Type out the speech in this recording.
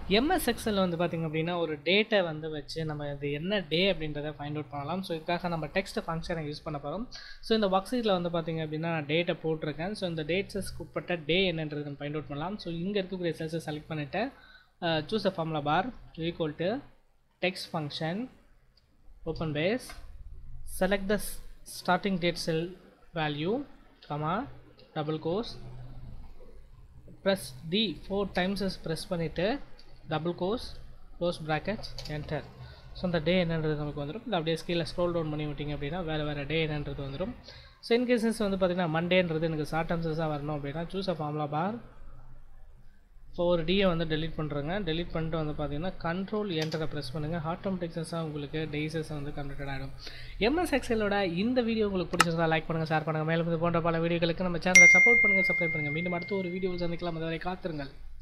MS எக்ஸலில் வந்து பார்த்திங்க அப்படின்னா ஒரு டேட்டை வந்து வச்சு நம்ம இது என்ன டே அப்படின்றத ஃபைண்ட் அவுட் பண்ணலாம் ஸோ இதுக்காக நம்ம டெக்ஸ்ட் ஃபங்க்ஷனை யூஸ் பண்ண போகிறோம் ஸோ இந்த ஒர்க்ஷீட்டில் வந்து பார்த்திங்க அப்படின்னா நான் டேட்டை போட்டிருக்கேன் ஸோ இந்த டேட்ஸஸ்க்கு உட்பட்ட டே என்னன்றது நம்ம ஃபைண்ட் அவுட் பண்ணலாம் ஸோ இங்கே இருக்கக்கூடிய செல்ஸை செலக்ட் பண்ணிவிட்டு choose a formula bar equal to text function open base select the s- starting date cell value comma double quotes press D four times is press பண்ணிட்டு double quotes close brackets enter so அந்த day என்னன்றது நமக்கு வந்துடும் இல்லை அப்படியே ஸ்கீலில் scroll down பண்ணி விட்டிங்க அப்படின்னா வேறு வேறு டே என்னன்றது வந்துடும் ஸோ இன்கேசஸ் வந்து பார்த்திங்கன்னா மண்டேன்றது எனக்கு ஷார்ட் டர்ம்ஸஸாக வரணும் அப்படின்னா சூஸ் அ ஃபார்முலா பார் இப்போ ஒரு டியை வந்து டெலீட் பண்ணுறேங்க டெலீட் பண்ணிட்டு வந்து பார்த்தீங்கன்னா கண்ட்ரோல் என்டரை ப்ரெஸ் பண்ணுங்கள் ஆட்டோமேட்டிக்ஸாக உங்களுக்கு டேஸஸ் வந்து கம்ப்ளீட் ஆகிடும் எம்எஸ் எக்ஸலோட இந்த வீடியோ உங்களுக்கு பிடிச்சிருந்தா லைக் பண்ணுங்கள் ஷேர் பண்ணுங்கள் மேலும் இது போன்ற பல வீடியோகளுக்கு நம்ம சேனலை சப்போர்ட் பண்ணுங்கள் சப்ஸ்கிரைப் பண்ணுங்கள் மீண்டும் அடுத்த ஒரு வீடியோ சந்திக்கலாம் அதுவரை காத்திருங்கள்